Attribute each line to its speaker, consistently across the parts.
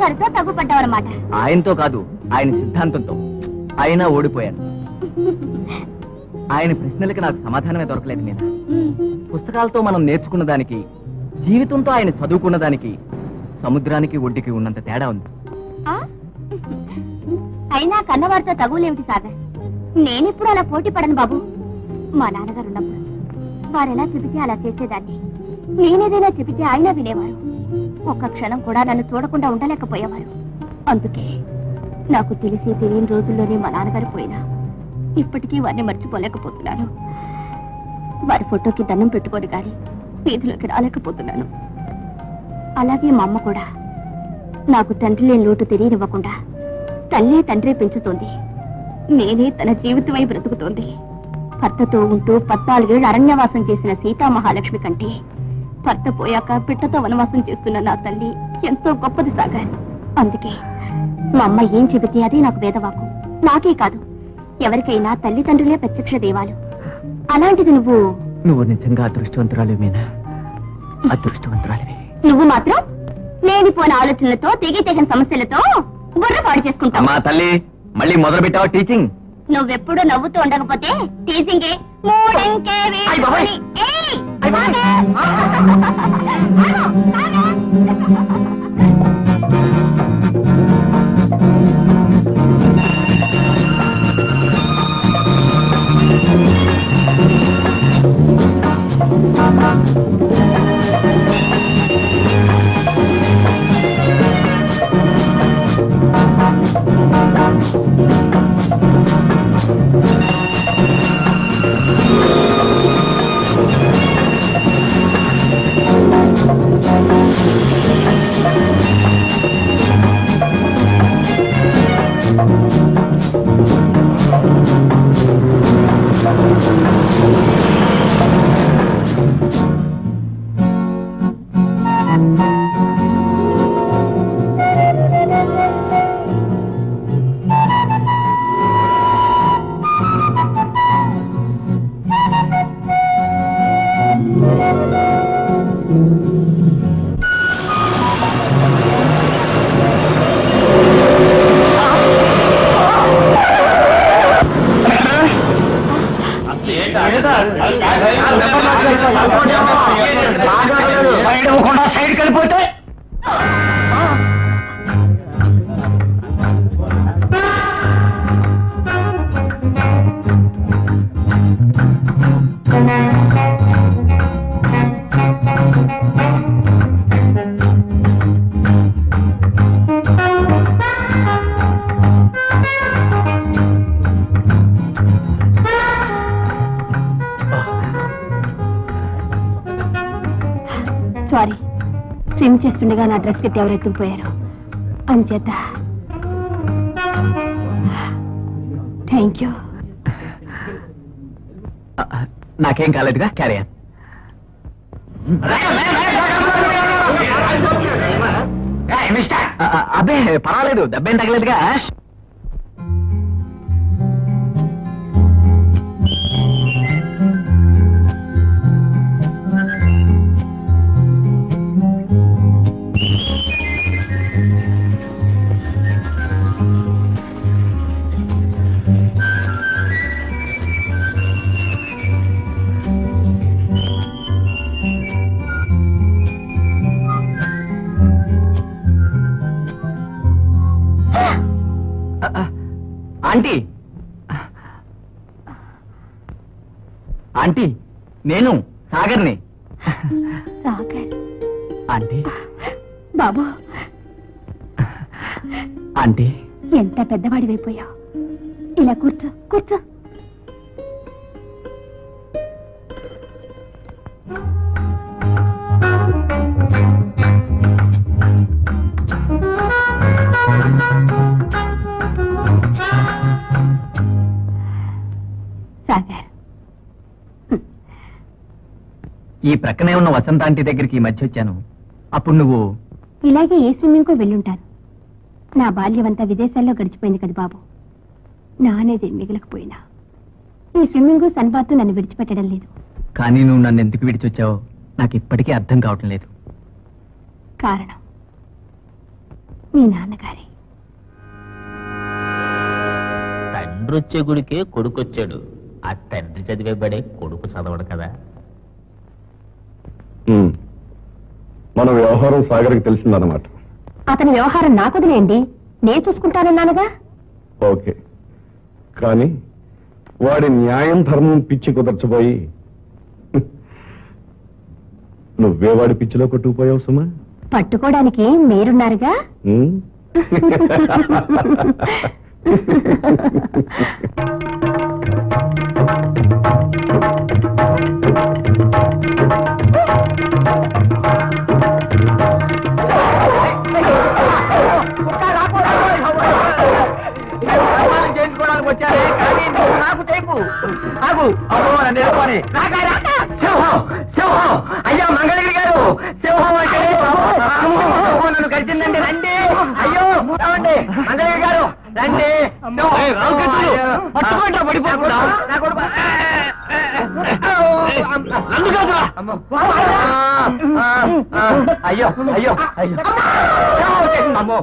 Speaker 1: నాన్నగారితో తగ్గుపడ్డావన్నమాట
Speaker 2: ఆయనతో కాదు ఆయన సిద్ధాంతంతో అయినా ఓడిపోయాను ఆయన ప్రశ్నలకి నాకు సమాధానమే దొరకలేదు నేను పుస్తకాలతో మనం నేర్చుకున్న దానికి జీవితంతో ఆయన చదువుకున్న దానికి సముద్రానికి ఒడ్డుకి ఉన్నంత తేడా ఉంది
Speaker 1: ఆ? అయినా కన్నవారితో తగులేమిటి సాగర్ నేనెప్పుడు అలా పోటీ పడను బాబు మా నాన్నగారు ఉన్నప్పుడు వారెలా చెబితే అలా చేసేదాన్ని నేనేదైనా చెబితే ఆయన వినేవారు ఒక్క క్షణం కూడా నన్ను చూడకుండా ఉండలేకపోయేవారు అందుకే నాకు తెలిసి తెలియని రోజుల్లోనే మా నాన్నగారు పోయినా ఇప్పటికీ వారిని మర్చిపోలేకపోతున్నాను వారి ఫోటోకి దండం పెట్టుకొని గాని వీధిలోకి రాలేకపోతున్నాను అలాగే మా అమ్మ కూడా నాకు తండ్రి లేని లోటు తెలియనివ్వకుండా తల్లే తండ్రి పెంచుతోంది నేనే తన జీవితమై బ్రతుకుతోంది భర్తతో ఉంటూ పద్నాలుగేళ్లు అరణ్యవాసం చేసిన సీతా మహాలక్ష్మి కంటే భర్త పోయాక పిట్టతో వనవాసం చేస్తున్న నా తల్లి ఎంతో గొప్పది సాగర్ అందుకే మా అమ్మ ఏం చెబితే అదే నాకు వేదవాకు నాకే కాదు ఎవరికైనా తల్లిదండ్రులే ప్రత్యక్ష దేవాలు అలాంటిది నువ్వు
Speaker 2: నువ్వు నిజంగా అదృష్టవంతురాలు మీనా అదృష్టవంతురాలివి
Speaker 1: నువ్వు మాత్రం లేనిపోయిన ఆలోచనలతో తెగి తెగని సమస్యలతో బుర్ర పాడు చేసుకుంటావు
Speaker 2: అమ్మా తల్లి మళ్ళీ మొదలు పెట్టావా టీచింగ్
Speaker 1: నువ్వెప్పుడు నవ్వుతూ ఉండకపోతే టీచింగే మూడింకే
Speaker 2: అయ్ బాబోయ్.
Speaker 1: వేసుకొని- ఏయ్, సాగర్! ఆగు, సాగర్!
Speaker 2: సైడ్ కలిపోతే
Speaker 1: సారీ స్విమ్ చేస్తుండగా నా డ్రెస్ కి ఎవరు ఎత్తుకుపోయారు అంచేత థ్యాంక్ యూ
Speaker 2: నాకేం కాలేదుగా క్యారియర్ అబ్బే పర్వాలేదు దెబ్బేం తగలేదుగా ఆంటీ ఆంటీ నేను సాగర్ని
Speaker 1: సాగర్
Speaker 2: ఆంటీ
Speaker 1: బాబు
Speaker 2: ఆంటీ
Speaker 1: ఎంత పెద్దవాడివైపోయావు ఇలా కూర్చో కూర్చో సాగర్
Speaker 2: ఈ ప్రక్కనే ఉన్న వసంత ఆంటీ దగ్గరికి ఈ మధ్య వచ్చాను అప్పుడు నువ్వు
Speaker 1: ఇలాగే ఏ స్విమ్మింగ్ వెళ్ళుంటాను నా బాల్యమంతా విదేశాల్లో గడిచిపోయింది కదా బాబు నా అనేది మిగలకపోయినా ఈ స్విమ్మింగ్ సన్బాత్ నన్ను విడిచిపెట్టడం లేదు
Speaker 2: కానీ నువ్వు నన్ను ఎందుకు విడిచొచ్చావో నాకు ఇప్పటికీ అర్థం కావటం లేదు
Speaker 1: కారణం మీ నాన్నగారి
Speaker 3: తండ్రి వచ్చే గుడికే కొడుకు వచ్చాడు ఆ తండ్రి చదివే బడే కొడుకు చదవడు కదా
Speaker 4: ఉమ్. మన వ్యవహారం సాగర్కి తెలిసిందన్నమాట
Speaker 1: అతని వ్యవహారం నాకు వదిలేండి నేను చూసుకుంటానన్నానుగా
Speaker 4: ఓకే కానీ వాడి న్యాయం ధర్మం పిచ్చి కుదర్చబోయి నువ్వే వాడి పిచ్చిలో కొట్టుకుపోయావు సుమా
Speaker 1: పట్టుకోవడానికి మీరున్నారుగా
Speaker 4: ఉమ్?
Speaker 2: చేయించుకోవడానికి వచ్చారే కానీ నువ్వు నాకు తెప్పు ఆగు అమ్మో నన్ను ఎదుర్కొని సింహం సింహం అయ్యో మంగళగిరి గారు సింహం అంటే సింహం నన్ను కరిచిందండి రండి అయ్యో రావండి మంగళగిరి గారు రండి పట్టుకుంటా పడిపోకుండా అయ్యో అయ్యో అయ్యో అమ్మో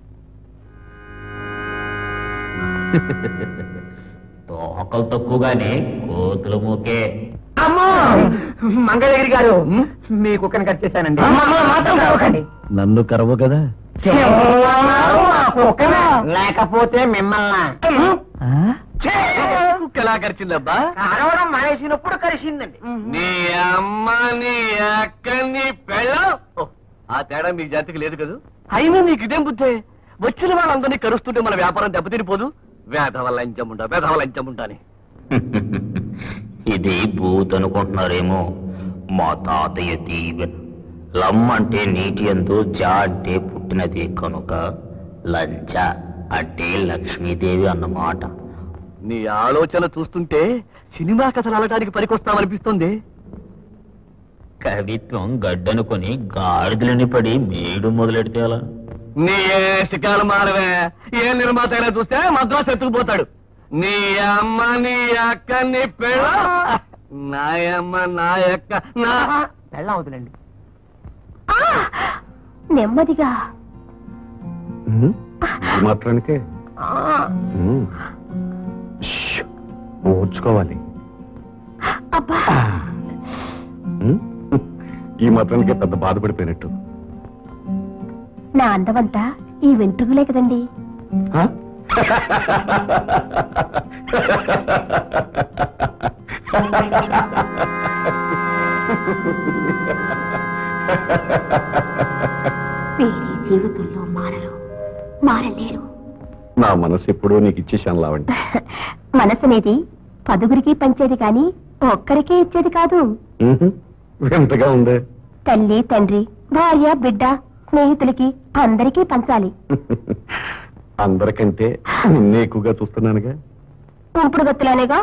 Speaker 3: తోకలు తక్కువగానే కోతులు మూకే
Speaker 2: అమ్మో మంగళగిరి గారు మీ కుక్కని కట్ చేశానండి మాత్రం కరవకండి
Speaker 4: నన్ను కరవు కదా
Speaker 2: లేకపోతే మిమ్మల్ని కుక్కలా కరిచిందబ్బా కరవడం మానేసినప్పుడు కరిచిందండి నీ అమ్మ నీ అక్క నీ పెళ్ళం ఆ తేడా మీ జాతికి లేదు కదా అయినా నీకు ఇదేం బుద్ధే వచ్చిన వాళ్ళందరినీ కరుస్తుంటే మన వ్యాపారం దెబ్బతిరిపోదు వేధవ లంచముండా వేధవ లంచముండాని
Speaker 3: ఇది బూత్ అనుకుంటున్నారేమో మా తాతయ్య దీవెన లమ్ అంటే నీటి ఎందు జా అంటే పుట్టినది కనుక లంచ అంటే లక్ష్మీదేవి అన్నమాట
Speaker 2: నీ ఆలోచన చూస్తుంటే సినిమా కథలు అలటానికి పనికొస్తామనిపిస్తుంది
Speaker 3: కవిత్వం గడ్డనుకొని గాడిదలని పడి మేడు మొదలెడితే అలా
Speaker 2: నీ ఏ శికాలు మారవే ఏ నిర్మాత అయినా చూస్తే మద్రాసు ఎత్తుకుపోతాడు నీ అమ్మ నీ అక్క నీ పెళ్ళ నాయమ్మ నా యొక్క నా పెళ్ళ అవుతుందండి
Speaker 1: నెమ్మదిగా
Speaker 4: ఉమ్? ఈ మాత్రానికే ఉమ్. ష్. ఓర్చుకోవాలి
Speaker 1: అబ్బా
Speaker 4: ఉమ్? ఈ మాత్రానికే పెద్ద బాధపడిపోయినట్టు
Speaker 1: నా అందమంతా ఈ వెంట్రుకలే కదండి
Speaker 4: ఆ?
Speaker 1: వేరే జీవితంలో మారరు మారలేరు
Speaker 4: నా మనసు ఎప్పుడూ నీకు ఇచ్చేసాను లావండి
Speaker 1: మనసనేది పదుగురికి పంచేది కాని ఒక్కరికే ఇచ్చేది కాదు
Speaker 4: ఉహు. వింతగా ఉందే
Speaker 1: తల్లి తండ్రి భార్య బిడ్డ స్నేహితులకి అందరికీ పంచాలి
Speaker 4: అందరికంటే నిన్నే ఎక్కువగా చూస్తున్నానుగా
Speaker 1: ఉంపుడు గత్తులానేగా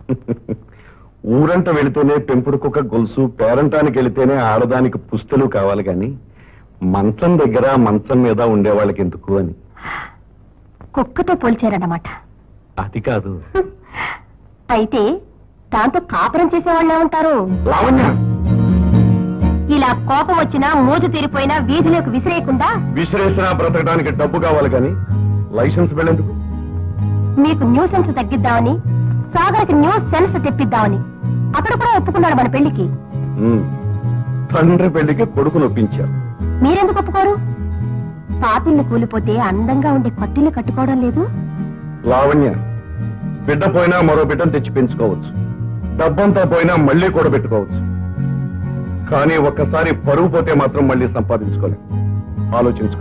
Speaker 4: ఊరంట వెళితేనే పెంపుడు కుక్క గొలుసు పేరంటానికి వెళితేనే ఆడదానికి పుస్తలు కావాలి గాని మంచం దగ్గర మంచం మీద ఉండేవాళ్ళకి ఎందుకు అని
Speaker 1: కుక్కతో పోల్చారన్నమాట
Speaker 4: అది కాదు
Speaker 1: అయితే దాంతో కాపురం చేసేవాళ్ళే ఉంటారు
Speaker 4: లావణ్య
Speaker 1: ఇలా కోపం వచ్చినా మోజు తీరిపోయినా వీధిలోకి విసిరేయకుండా
Speaker 4: విసిరేసినా బ్రతకడానికి డబ్బు కావాలి కానీ లైసెన్స్ వెళ్ళేందుకు
Speaker 1: మీకు న్యూసెన్స్ తగ్గిద్దామని సాగర్కి న్యూ సెన్స్ తెప్పిద్దామని అతడు కూడా ఒప్పుకున్నాడు మన పెళ్లికి
Speaker 4: ఉమ్. తండ్రి పెళ్లికి కొడుకు నొప్పించావు
Speaker 1: మీరెందుకు ఒప్పుకోరు పాపిల్ని కూలిపోతే అందంగా ఉండే కొత్తిల్లు కట్టుకోవడం లేదు
Speaker 4: లావణ్య బిడ్డ పోయినా మరో బిడ్డను తెచ్చి పెంచుకోవచ్చు డబ్బంతా పోయినా మళ్ళీ కూడా పెట్టుకోవచ్చు కానీ ఒక్కసారి పరువు పోతే మాత్రం మళ్ళీ సంపాదించుకోలేం ఆలోచించుకో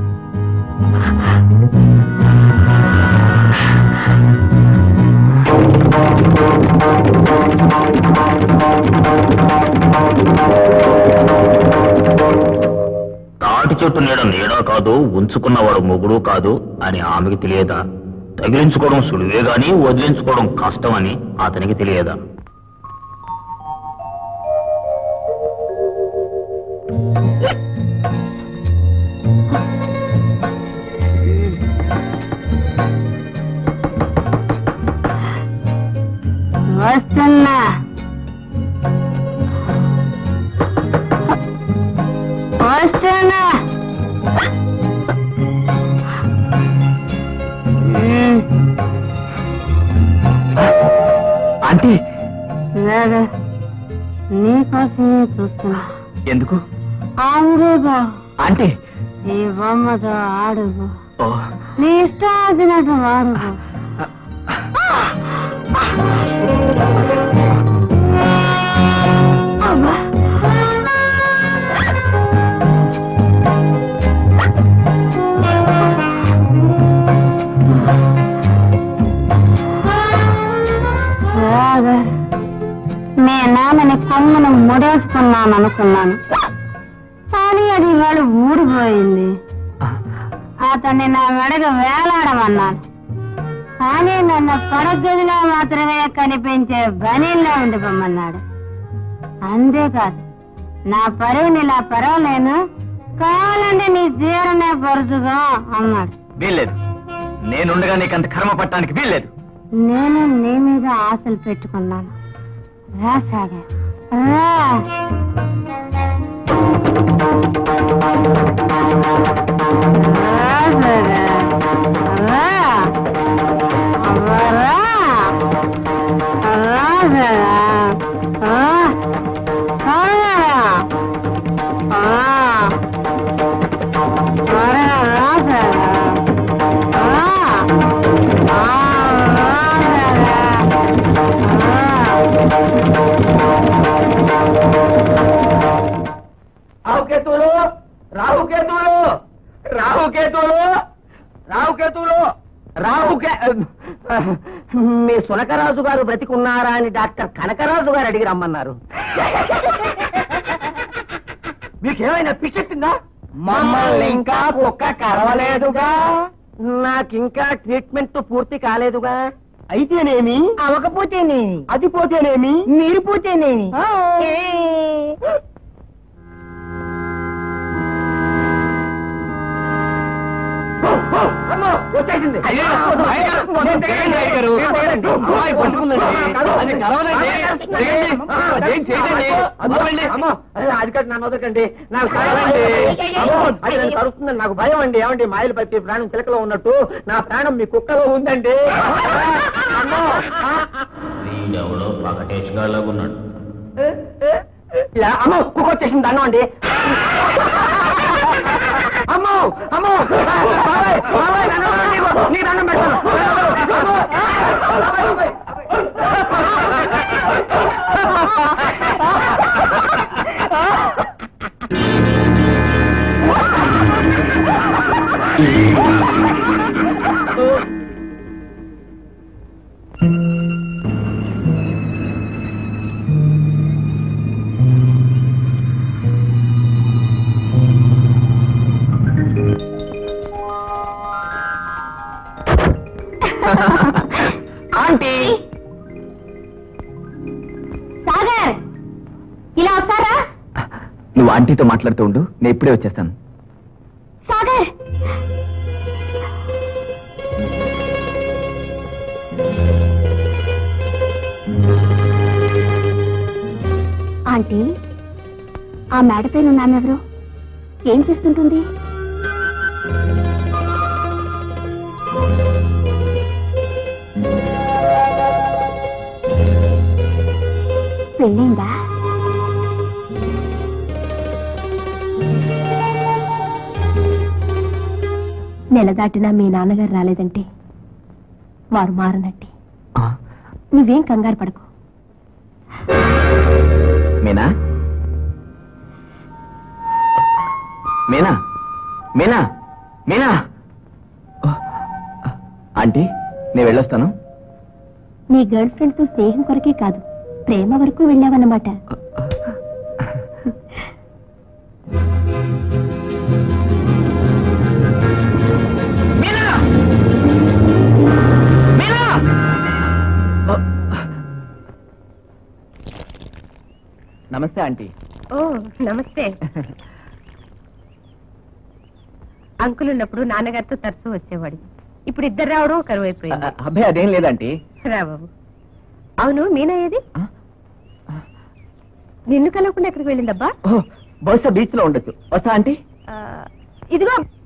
Speaker 3: తాటి చెట్టు నీడ నీడ కాదు ఉంచుకున్నవాడు మొగుడు కాదు అని ఆమెకి తెలియదా తగిలించుకోవడం సులువే గాని వదిలించుకోవడం కష్టమని అతనికి తెలియదా
Speaker 1: వస్తున్నా వస్తున్నా సాగర్ నీకోసమే చూస్తున్నా
Speaker 2: ఎందుకు
Speaker 1: ఆవిడేగా
Speaker 2: ఆంటీ
Speaker 1: ఈ బొమ్మతో ఆడుకో
Speaker 2: ఓ
Speaker 1: నీ ఇష్టం వచ్చినట్టు వాడుకో అబ్బా. సాగర్, మీ నాన్నని కొమ్మును ముడేసుకున్నాను అనుకున్నాను కానీ అది ఇవాళ ఊడిపోయింది అతన్ని నా మెడకు వేలాడమన్నాను కానీ నన్ను పడగదిలో మాత్రమే కనిపించే బనీల్లో ఉండిపోమన్నాడు అంతేకాదు నా పరువుని ఇలా పర్వాలేను కావాలంటే నీ జీవనమే పరుచుగా అన్నాడు
Speaker 2: వీల్లేదు నేనుండగా నీకు అంత కర్మ పట్టడానికి వీల్లేదు
Speaker 1: నేను నీ మీద ఆశలు పెట్టుకున్నాను రా సాగర్ రా రా సాగర్ రా అవ్వ రా రా సాగర్ రా త్వరగా రా. రా. త్వరగా రా సాగర్ రా. రా, రా
Speaker 2: రాహుకేతువులు రాహుకేతువులు రాహుకేతువులు రాహుకేతువులు రాహుకే మీ సునకరాజు గారు బ్రతికున్నారా అని డాక్టర్ కనకరాజు గారు అడిగి రమ్మన్నారు మీకేమైనా పిచ్చెత్తిందా మమ్మల్ని ఇంకా కుక్క కరవలేదుగా నాకింకా ట్రీట్మెంట్ పూర్తి కాలేదుగా అయితేనేమి అవకపోతేనేమి అది పోతేనేమి మీరు పోతేనేమి వచ్చేసింది అది కాదు నన్ను వదలకండి నాకు కావాలండి అమ్మో, అది నన్ను కరుస్తుందని నాకు భయం అండి ఏమండి మాయలు పట్టి ప్రాణం చిలకలో ఉన్నట్టు నా ప్రాణం మీ కుక్కలో ఉందండి అమ్మో
Speaker 3: వీడెవడో పకటేష్ గాళ్ళగున్నాడు
Speaker 2: ఇలా, అమ్మో కుక్క వచ్చేసింది దండం అండి అమ్మో అమ్మో బాబాయ్, బాబాయ్, దండం పెట్టండి. నీకు దండం పెడతాను అమ్మో, బాబాయ్, ఆంటీ
Speaker 1: సాగర్ ఇలా వస్తారా
Speaker 2: నువ్వు ఆంటీతో మాట్లాడుతూ ఉండు నేను ఇప్పుడే వచ్చేస్తాను
Speaker 1: సాగర్ ఆంటీ ఆ మేడపైన ఉన్నామెవరు ఏం చేస్తుంటుంది పెళ్ళిందా నెల దాటినా మీ నాన్నగారు రాలేదంటే వారు మారనట్టే నువ్వేం కంగారు పడకు
Speaker 2: మీనా మీనా మీనా మీనా ఆంటీ నేను వెళ్ళొస్తాను
Speaker 1: నీ గర్ల్ ఫ్రెండ్ తో స్నేహం కొరకే కాదు ప్రేమ వరకు వెళ్ళావన్నమాట
Speaker 2: మీనా మీనా నమస్తే ఆంటీ
Speaker 5: ఓ నమస్తే అంకుల్ ఉన్నప్పుడు నాన్నగారితో తరచూ వచ్చేవాడు ఇప్పుడు ఇద్దరు రావడం కరువు అయిపోయింది
Speaker 2: అబ్బాయి అదేం లేదంటీ
Speaker 5: రా బాబు అవును మీనా ఏది నిన్ను కలవకుండా ఎక్కడికి వెళ్ళిందబ్బా
Speaker 2: ఓ, బహుశా బీచ్ లో ఉండొచ్చు వస్తా ఆంటీ
Speaker 5: ఆ, ఇదిగో